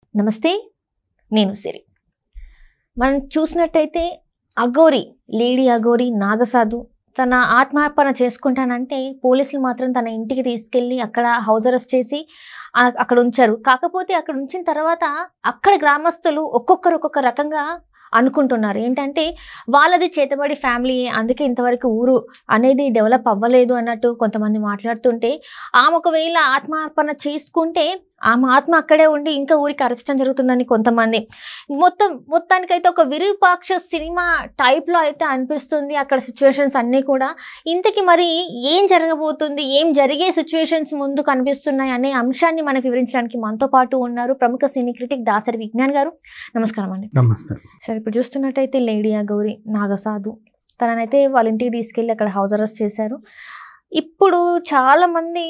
నమస్తే నేను సిరి మనం చూసినట్టయితే అఘోరి లేడీ అఘోరి నాగసాధు తన ఆత్మార్పణ చేసుకుంటానంటే పోలీసులు మాత్రం తన ఇంటికి తీసుకెళ్ళి అక్కడ హౌస్ అరెస్ట్ చేసి ఆ- అక్కడ ఉంచారు కాకపోతే అక్కడ ఉంచిన తర్వాత అక్కడ గ్రామస్తులు ఒక్కొక్కరు ఒక్కొక్క రకంగా అనుకుంటున్నారు ఏంటంటే వాళ్ళది చేతబడి ఫ్యామిలీ అందుకే ఇంతవరకు ఊరు అనేది డెవలప్ అవ్వలేదు అన్నట్టు కొంతమంది మాట్లాడుతుంటే ఆమె ఒకవేళ ఆత్మార్పణ చేసుకుంటే ఆమె ఆత్మ అక్కడే ఉండి ఇంకా ఊరికి అరచడం జరుగుతుందని కొంతమంది మొత్తం మొత్తానికైతే ఒక విరూపాక్ష సినిమా టైప్లో అయితే అనిపిస్తుంది అక్కడ సిచ్యువేషన్స్ అన్నీ కూడా ఇంతకి మరి ఏం జరగబోతుంది ఏం జరిగే సిచ్యువేషన్స్ ముందు కనిపిస్తున్నాయి అనే అంశాన్ని మనకు వివరించడానికి మనతో పాటు ఉన్నారు ప్రముఖ సినీ క్రిటిక్ దాసరి విజ్ఞాన్ గారు నమస్కారం అండి నమస్తే సరే ఇప్పుడు చూస్తున్నట్టయితే లేడియా గౌరి నాగసాధు తననైతే వాళ్ళ ఇంటికి తీసుకెళ్ళి అక్కడ హౌస్ అరెస్ట్ చేశారు ఇప్పుడు చాలామంది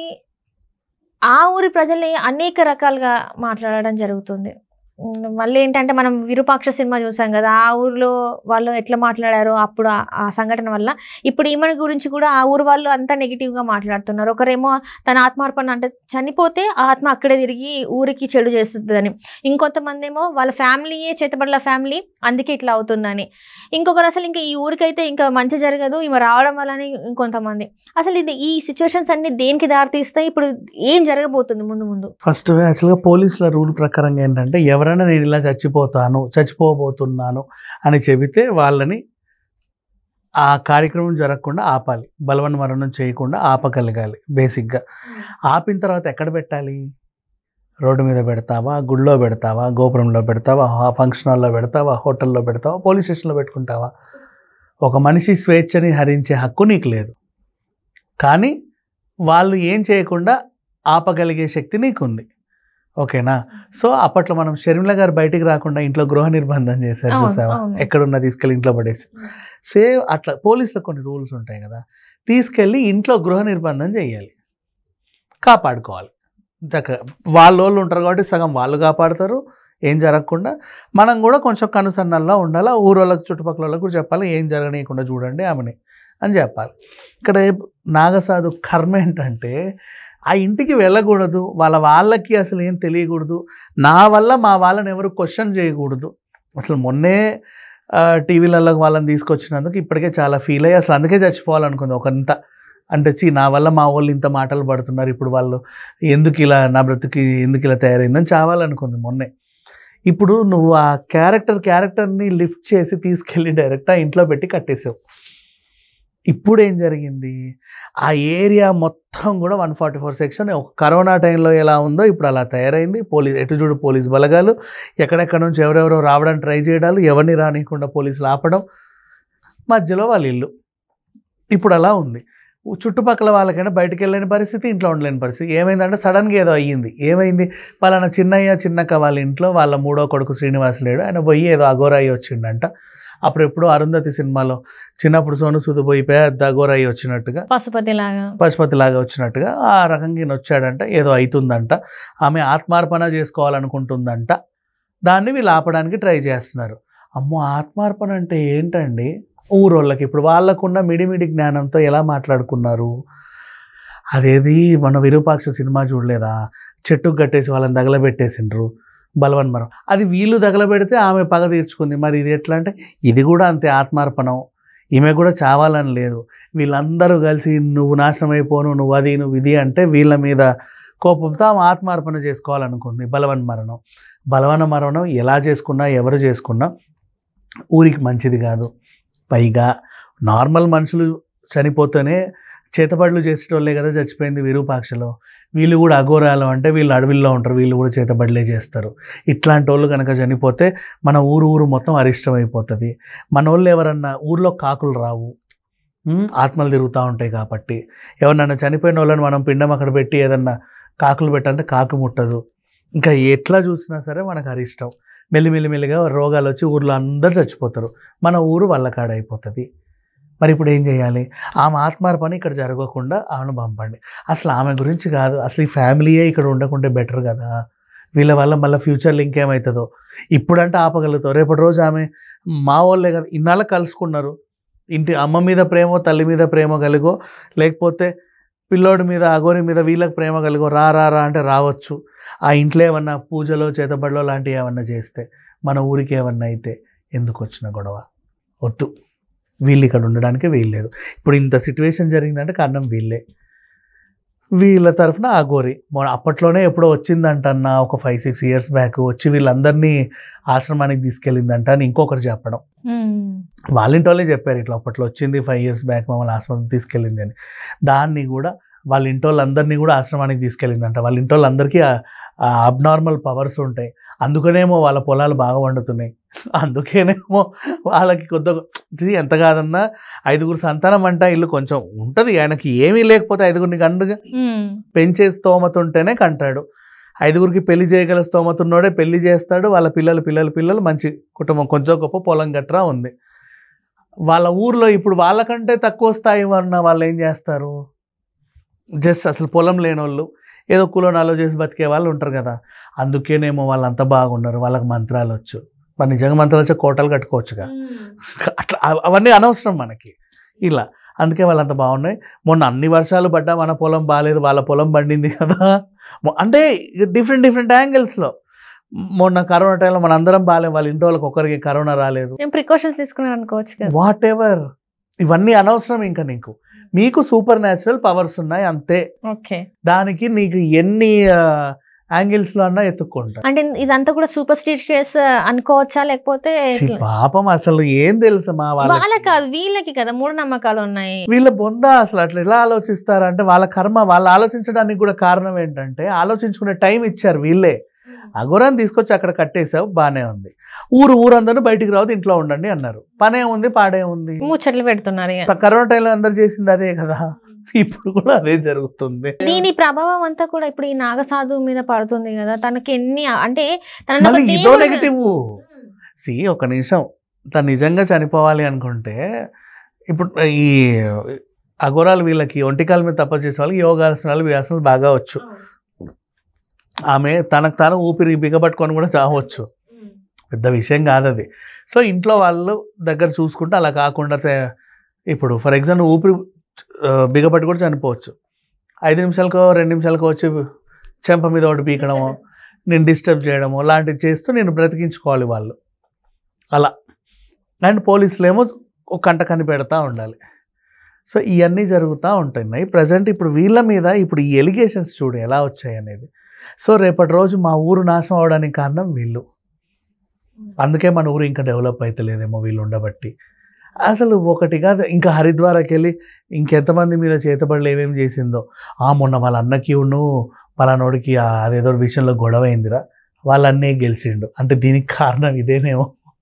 ఆ ఊరి ప్రజల్ని అనేక రకాలుగా మాట్లాడడం జరుగుతుంది ఉమ్, మళ్ళీ ఏంటంటే మనం విరూపాక్ష సినిమా చూసాం కదా ఆ ఊరిలో వాళ్ళు ఎట్లా మాట్లాడారో అప్పుడు ఆ- ఆ సంఘటన వల్ల ఇప్పుడు ఈమె గురించి కూడా ఆ ఊరు వాళ్ళు అంతా నెగిటివ్గా మాట్లాడుతున్నారు ఒకరేమో తన ఆత్మార్పణ అంటే చనిపోతే ఆ ఆత్మ అక్కడే తిరిగి ఊరికి చెడు చేస్తుందని ఇంకొంతమంది ఏమో వాళ్ళ ఫ్యామిలీయే చేతబడుల ఫ్యామిలీ అందుకే ఇట్లా అవుతుందని ఇంకొకరు అసలు ఇంకా ఈ ఊరికైతే ఇంకా మంచి జరగదు ఈమె రావడం వల్లనే ఇంకొంతమంది అసలు ఇది ఈ సిచ్యువేషన్స్ అన్ని దేనికి దారితీస్తాయి ఇప్పుడు ఏం జరగబోతుంది ముందు ముందు ఫస్ట్ యాక్చువల్గా పోలీసుల రూల్ ప్రకారంగా ఏంటంటే ఎవరైనా నేను ఇలా చచ్చిపోతాను చచ్చిపోబోతున్నాను అని చెబితే వాళ్ళని ఆ కార్యక్రమం జరగకుండా ఆపాలి బలవన్ మరణం చేయకుండా ఆపగలగాలి బేసిక్గా ఆపిన తర్వాత ఎక్కడ పెట్టాలి రోడ్డు మీద పెడతావా గుడిలో పెడతావా గోపురంలో పెడతావా హా- ఫంక్షన్ హాల్లో పెడతావా హోటల్లో పెడతావా పోలీస్ స్టేషన్లో పెట్టుకుంటావా ఒక మనిషి స్వేచ్ఛని హరించే హక్కు నీకు లేదు కానీ వాళ్ళు ఏం చేయకుండా ఆపగలిగే శక్తి నీకుంది ఓకేనా సో అప్పట్లో మనం షర్మిల గారు బయటికి రాకుండా ఇంట్లో గృహ నిర్బంధం చేశారు అవును, చూసావా అవును. ఎక్కడున్నా తీసుకెళ్ళి ఇంట్లో పడేసి సేవ్ అట్లా పోలీసులకు కొన్ని రూల్స్ ఉంటాయి కదా తీసుకెళ్ళి ఇంట్లో గృహ నిర్బంధం చేయాలి కాపాడుకోవాలి చక్కగా వాళ్ళ వాళ్ళు ఉంటారు కాబట్టి సగం వాళ్ళు కాపాడతారు ఏం జరగకుండా మనం కూడా కొంచెం కనుసన్నల్లో ఉండాలి ఆ ఊరోళ్ళకి చుట్టుపక్కల వాళ్ళకి కూడా చెప్పాలి ఏం జరగనీయకుండా చూడండి ఆమెని అని చెప్పాలి ఇక్కడ నాగసాధు కర్మ ఏంటంటే ఆ ఇంటికి వెళ్ళకూడదు వాళ్ళ వాళ్ళకి అసలు ఏం తెలియకూడదు నా వల్ల మా వాళ్ళని ఎవరు క్వశ్చన్ చేయకూడదు అసలు మొన్నే ఆ, టీవీలలో వాళ్ళని తీసుకొచ్చినందుకు ఇప్పటికే చాలా ఫీల్ అయ్యి అసలు అందుకే చచ్చిపోవాలనుకుంది ఒకంత అంటే చీ నా వల్ల మా వాళ్ళు ఇంత మాటలు పడుతున్నారు ఇప్పుడు వాళ్ళు ఎందుకు ఇలా నా బ్రతుకి ఎందుకు ఇలా తయారైందని చావాలనుకుంది మొన్నే ఇప్పుడు నువ్వు ఆ క్యారెక్టర్ క్యారెక్టర్ని లిఫ్ట్ చేసి తీసుకెళ్ళి డైరెక్ట్ ఆ ఇంట్లో పెట్టి కట్టేసావు ఇప్పుడు ఏం జరిగింది ఆ ఏరియా మొత్తం కూడా వన్ ఫార్టీ ఫోర్ సెక్షన్ ఒక కరోనా టైంలో ఎలా ఉందో ఇప్పుడు అలా తయారైంది పోలీస్ ఎటు చూడు పోలీస్ బలగాలు ఎక్కడెక్కడ నుంచి ఎవరెవరో రావడానికి ట్రై చేయడాలు ఎవరిని రానియకుండా పోలీసులు ఆపడం మధ్యలో వాళ్ళ ఇల్లు ఇప్పుడు అలా ఉంది చుట్టుపక్కల వాళ్ళకైనా బయటికి వెళ్ళలేని పరిస్థితి ఇంట్లో ఉండలేని పరిస్థితి ఏమైందంటే సడన్గా ఏదో అయ్యింది ఏమైంది పలానా చిన్నయ్య చిన్నక్క వాళ్ళ ఇంట్లో వాళ్ళ మూడో కొడుకు శ్రీనివాస్ లేడు ఆయన పోయి ఏదో అఘోరాయి వచ్చిండంట అప్పుడు ఎప్పుడు అరుంధతి సినిమాలో చిన్నప్పుడు సోను సూద్ పోయి పెద్ద అఘోరాయి వచ్చినట్టుగా పశుపతి లాగా పశుపతిలాగా వచ్చినట్టుగా ఆ రకంగా ఈయన వచ్చాడంట ఏదో అవుతుందంట ఆమె ఆత్మార్పణ చేసుకోవాలనుకుంటుందంట దాన్ని వీళ్ళు ఆపడానికి ట్రై చేస్తున్నారు అమ్మో ఆత్మార్పణ అంటే ఏంటండి ఊరోళ్ళకి ఇప్పుడు వాళ్ళకున్న మిడిమిడి జ్ఞానంతో ఎలా మాట్లాడుకున్నారు అదేది మన విరూపాక్ష సినిమా చూడలేదా చెట్టుకు కట్టేసి వాళ్ళని తగలబెట్టేసిండ్రు బలవన్ మరం అది వీళ్ళు తగలబెడితే ఆమె పగ తీర్చుకుంది మరి ఇది ఎట్లా అంటే ఇది కూడా అంతే ఆత్మార్పణం ఈమె కూడా చావాలని లేదు వీళ్ళందరూ కలిసి నువ్వు నాశనం అయిపోను నువ్వు అది నువ్వు ఇది అంటే వీళ్ళ మీద కోపంతో ఆమె ఆత్మార్పణ చేసుకోవాలనుకుంది బలవన్ మరణం బలవన మరణం ఎలా చేసుకున్నా ఎవరు చేసుకున్నా ఊరికి మంచిది కాదు పైగా నార్మల్ మనుషులు చనిపోతేనే చేతబడులు చేసేటోళ్ళే కదా చచ్చిపోయింది విరూపాక్షలో వీళ్ళు కూడా అఘోరాలు అంటే వీళ్ళు అడవిల్లో ఉంటారు వీళ్ళు కూడా చేతబడులే చేస్తారు ఇట్లాంటి వాళ్ళు కనుక చనిపోతే మన ఊరు ఊరు మొత్తం అరిష్టం అయిపోతుంది మన వాళ్ళు ఎవరన్నా ఊర్లో కాకులు రావు ఉమ్, ఆత్మలు తిరుగుతూ ఉంటాయి కాబట్టి ఎవరన్నా చనిపోయిన వాళ్ళని మనం పిండం అక్కడ పెట్టి ఏదన్నా కాకులు పెట్టాలంటే కాకు ముట్టదు ఇంకా ఎట్లా చూసినా సరే మనకు అరిష్టం మెల్లిమెల్లి మెల్లిగా రోగాలు వచ్చి ఊర్లో అందరు చచ్చిపోతారు మన ఊరు వల్లకాడ అయిపోతుంది మరి ఇప్పుడు ఏం చేయాలి ఆమె ఆత్మార్పణ ఇక్కడ జరగకుండా ఆమెను పంపండి అసలు ఆమె గురించి కాదు అసలు ఈ ఫ్యామిలీయే ఇక్కడ ఉండకుంటే బెటర్ కదా వీళ్ళ వల్ల మళ్ళీ ఫ్యూచర్లో ఇంకేమవుతుందో ఇప్పుడంటే ఆపగలుగుతావు రేపటి రోజు ఆమె మా వాళ్ళే కదా ఇన్నాళ్ళ కలుసుకున్నారు ఇంటి అమ్మ మీద ప్రేమో తల్లి మీద ప్రేమ కలిగో లేకపోతే పిల్లోడి మీద అగోరి మీద వీళ్ళకి ప్రేమ కలిగో రా రా రా అంటే రావచ్చు ఆ ఇంట్లో ఏమన్నా పూజలో చేతబడిలో లాంటివి ఏమన్నా చేస్తే మన ఊరికి ఏమన్నా అయితే ఎందుకు వచ్చిన గొడవ వద్దు వీళ్ళు ఇక్కడ ఉండడానికి వీల్లేదు ఇప్పుడు ఇంత సిచ్యువేషన్ జరిగిందంటే కారణం వీళ్ళే వీళ్ళ తరఫున అఘోరి మొన్న అప్పట్లోనే ఎప్పుడో వచ్చిందంటన్న ఒక ఫైవ్ సిక్స్ ఇయర్స్ బ్యాక్ వచ్చి వీళ్ళందరినీ ఆశ్రమానికి తీసుకెళ్ళిందంట అని ఇంకొకరు చెప్పడం ఉమ్. వాళ్ళ ఇంటి వాళ్ళే చెప్పారు ఇట్లా అప్పట్లో వచ్చింది ఫైవ్ ఇయర్స్ బ్యాక్ మమ్మల్ని ఆశ్రమానికి తీసుకెళ్ళింది అని దాన్ని కూడా వాళ్ళ ఇంటి వాళ్ళందరినీ కూడా ఆశ్రమానికి తీసుకెళ్ళిందంట వాళ్ళ ఇంటి వాళ్ళందరికీ అబ్నార్మల్ పవర్స్ ఉంటాయి అందుకనేమో వాళ్ళ పొలాలు బాగా వండుతున్నాయి అందుకేనేమో వాళ్ళకి కొద్ది ఇది ఎంత కాదన్నా ఐదుగురు సంతానం అంట ఇల్లు కొంచెం ఉంటుంది ఆయనకి ఏమీ లేకపోతే ఐదుగురిని కండుగా ఉమ్. పెంచే స్తోమత ఉంటేనే కంటాడు ఐదుగురికి పెళ్లి చేయగల స్తోమత ఉన్నోడే పెళ్లి చేస్తాడు వాళ్ళ పిల్లలు పిల్లలు పిల్లలు మంచి కుటుంబం కొంచెం గొప్ప పొలం గట్రా ఉంది వాళ్ళ ఊర్లో ఇప్పుడు వాళ్ళకంటే తక్కువ స్థాయి ఉన్న వాళ్ళు ఏం చేస్తారు జస్ట్ అసలు పొలం లేని వాళ్ళు ఏదో కులోనాలో చేసి బతికే వాళ్ళు ఉంటారు కదా అందుకేనేమో వాళ్ళు అంత బాగున్నారు వాళ్ళకి మంత్రాలు వచ్చు మరి నిజంగా మంత్రాలు వచ్చే కోటలు కట్టుకోవచ్చుగా అట్లా అవ- అవన్నీ అనవసరం మనకి ఇలా అందుకే వాళ్ళంత బాగున్నాయి మొన్న అన్ని వర్షాలు పడ్డా మన పొలం బాగాలేదు వాళ్ళ పొలం పండింది కదా మొ- అంటే డిఫరెంట్ డిఫరెంట్ యాంగిల్స్లో మొన్న కరోనా టైంలో మన అందరం బాగాలేం వాళ్ళ ఇంటి వాళ్ళకి ఒక్కరికి కరోనా రాలేదు నేను ప్రికాషన్స్ తీసుకున్నాను అనుకోవచ్చు కదా వాట్ ఎవర్ ఇవన్నీ అనవసరం ఇంకా నీకు మీకు సూపర్ న్యాచురల్ పవర్స్ ఉన్నాయి అంతే ఓకే దానికి నీకు ఎన్ని యాంగిల్స్లో అన్నా ఎత్తుక్కుంటా అంటే ఇదంతా కూడా సూపర్ స్టిషియస్ అనుకోవచ్చా లేకపోతే ఛీ, పాపం అసలు ఏం తెలుసు మా వాళ్ళ వాళ్ళకి కాదు వీళ్ళకి కదా మూఢ నమ్మకాలు ఉన్నాయి వీళ్ళ బొంద అసలు అట్లా ఎలా ఆలోచిస్తారంటే వాళ్ళ కర్మ వాళ్ళు ఆలోచించడానికి కూడా కారణం ఏంటంటే ఆలోచించుకునే టైం ఇచ్చారు వీళ్ళే అఘోరాన్ని తీసుకొచ్చి అక్కడ కట్టేసావు బానే ఉంది ఊరు ఊరందరూ బయటికి రావద్దు ఇంట్లో ఉండండి అన్నారు పనే ఉంది పాడే ఉంది ముచ్చట్లు పెడుతున్నారు ఇక. స- కరోనా టైంలో అందరు చేసింది అదే కదా ఇప్పుడు కూడా అదే జరుగుతుంది దీని ప్రభావం అంతా కూడా ఇప్పుడు ఈ నాగసాధు మీద పడుతుంది కదా తనకి ఎన్ని అంటే తనని ఒక మళ్ళీ ఇదో దేవుడు- నెగిటివ్ సి ఒక నిమిషం తను నిజంగా చనిపోవాలి అనుకుంటే ఇప్పుడు ఈ అఘోరాలు వీళ్ళకి ఒంటికాల మీద తపస్సు చేసే వాళ్ళకి యోగాసనాలు వ్యాసనాలు బాగా వచ్చు ఆమె తనకు తాను ఊపిరి బిగబట్టుకొని కూడా చావచ్చు పెద్ద విషయం కాదు అది సో ఇంట్లో వాళ్ళు దగ్గర చూసుకుంటే అలా కాకుండా తే- ఇప్పుడు ఫర్ ఎగ్జాంపుల్ ఊపిరి ఆ, బిగపట్టి కూడా చనిపోవచ్చు ఐదు నిమిషాలకో రెండు నిమిషాలకో వచ్చి చెంప మీద ఒకటి పీకడము నేను డిస్టర్బ్ చేయడము లాంటివి చేస్తూ నేను బ్రతికించుకోవాలి వాళ్ళు అలా అండ్ పోలీసులు ఏమో ఒక కంట కనిపెడతా ఉండాలి సో ఇవన్నీ జరుగుతూ ఉంటున్నాయి ప్రజెంట్ ఇప్పుడు వీళ్ళ మీద ఇప్పుడు ఈ ఎలిగేషన్స్ చూడు ఎలా వచ్చాయి అనేది సో రేపటి రోజు మా ఊరు నాశనం అవడానికి కారణం వీళ్ళు అందుకే మన ఊరు ఇంకా డెవలప్ అవుతలేదేమో వీళ్ళు ఉండబట్టి అసలు ఒకటి కాదు ఇంకా హరిద్వార్కి వెళ్ళి ఇంకెంతమంది మీద చేతబడులు ఏమేమి చేసిందో ఆ మొన్న వాళ్ళ అన్నకి ఉన్ను పలానోడికి ఆ అదేదో విషయంలో గొడవ అయిందిరా వాళ్ళన్నే గెలిచిండు అంటే దీనికి కారణం ఇదేనేమో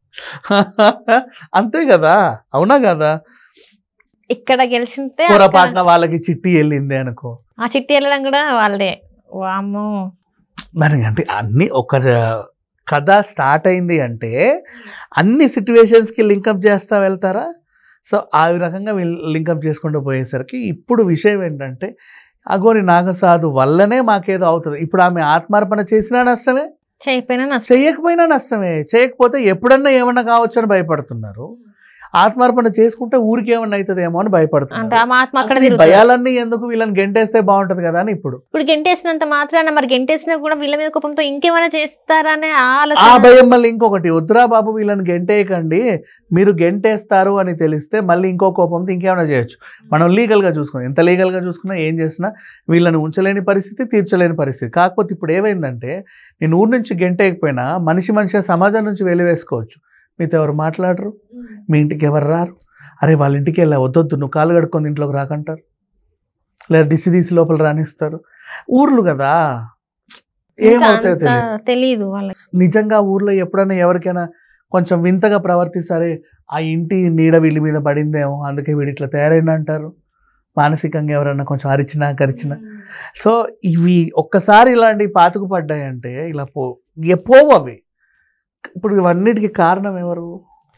అంతే కదా అవునా కదా ఇక్కడ గెలిచింటే పొరపాటున వాళ్ళకి చిట్టి వెళ్ళింది అనుకో ఆ చిట్టి వెళ్ళడం కూడా వాళ్ళే వామ్మో మరి అంటే అన్ని ఒక కథ స్టార్ట్ అయింది అంటే అన్ని సిచ్యువేషన్స్కి లింకప్ చేస్తా వెళ్తారా సో ఆ రకంగా లింకప్ చేసుకుంటూ పోయేసరికి ఇప్పుడు విషయం ఏంటంటే అగోని నాగసాధు వల్లనే మాకేదో అవుతుంది ఇప్పుడు ఆమె ఆత్మార్పణ చేసినా నష్టమే చేయకపోయినా నష్టం చేయకపోయినా నష్టమే చేయకపోతే ఎప్పుడన్నా ఏమన్నా కావచ్చు అని భయపడుతున్నారు ఆత్మార్పణ చేసుకుంటే ఊరికి ఏమన్నా అవుతుందేమో అని అంటే భయపడుతున్నారు ఆ ఆత్మ అక్కడ అసలు ఈ తిరుగుతుంది. భయాలన్నీ ఎందుకు వీళ్ళని గెంటేస్తే బాగుంటది కదా అని ఇప్పుడు ఇప్పుడు గెంటేసినంత మాత్రాన మరి గెంటేసినా కూడా వీళ్ళ మీద కోపంతో ఇంకేమైనా చేస్తారనే ఆ ఆ ఆలోచన భయం మళ్ళీ ఇంకొకటి వద్దురా బాబు వీళ్ళని గెంటేయకండి మీరు గెంటేస్తారు అని తెలిస్తే మళ్ళీ ఇంకో కోపంతో ఇంకేమైనా చేయొచ్చు మనం లీగల్గా చూసుకున్నాం ఎంత లీగల్గా చూసుకున్నా ఏం చేసినా వీళ్ళని ఉంచలేని పరిస్థితి తీర్చలేని పరిస్థితి కాకపోతే ఇప్పుడు ఏమైందంటే నేను ఊరు నుంచి గెంటేయకపోయినా మనిషి మనిషి సమాజం నుంచి వెలివేసుకోవచ్చు మీతో ఎవరు మాట్లాడరు మీ ఇంటికి ఎవరు రారు అరే వాళ్ళ ఇంటికి వెళ్ళా వద్దొద్దు నువ్వు కాలు కడుక్కొని ఇంట్లోకి రాకంటారు లేదా దిష్టి తీసి లోపల రానిస్తారు ఊర్లు కదా ఇంకా ఏమవుతాయో అంత తెలియదు తెలీదు వాళ్ళకి నిజంగా ఊర్లో ఎప్పుడైనా ఎవరికైనా కొంచెం వింతగా ప్రవర్తిస్తారే ఆ ఇంటి నీడ వీళ్ళ మీద పడిందేమో అందుకే వీడు ఇట్లా తయారైన అంటారు మానసికంగా ఎవరైనా కొంచెం అరిచినా కరిచినా సో ఇవి ఒక్కసారి ఇలాంటి పాతుకు పడ్డాయంటే ఇలా పో ఇక పోవు అవి ఇప్పుడు ఇవన్నిటికీ కారణం ఎవరు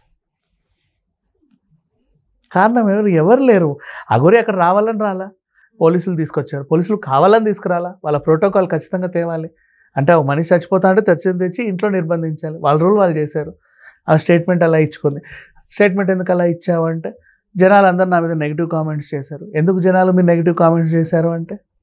కారణం ఎవరు ఎవరు లేరు అగోరి అక్కడ రావాలని రాలా పోలీసులు తీసుకొచ్చారు పోలీసులు కావాలని తీసుకురాలా వాళ్ళ ప్రోటోకాల్ ఖచ్చితంగా తేవాలి అంటే ఒక మనిషి చచ్చిపోతా అంటే తెచ్చింది తెచ్చి ఇంట్లో నిర్బంధించాలి వాళ్ళ రూల్ వాళ్ళు చేశారు ఆ స్టేట్మెంట్ అలా ఇచ్చుకుంది స్టేట్మెంట్ ఎందుకు అలా ఇచ్చావంటే జనాలు అందరు నా మీద నెగిటివ్ కామెంట్స్ చేశారు ఎందుకు జనాలు మీరు నెగిటివ్ కామెంట్స్ చేశారు అంటే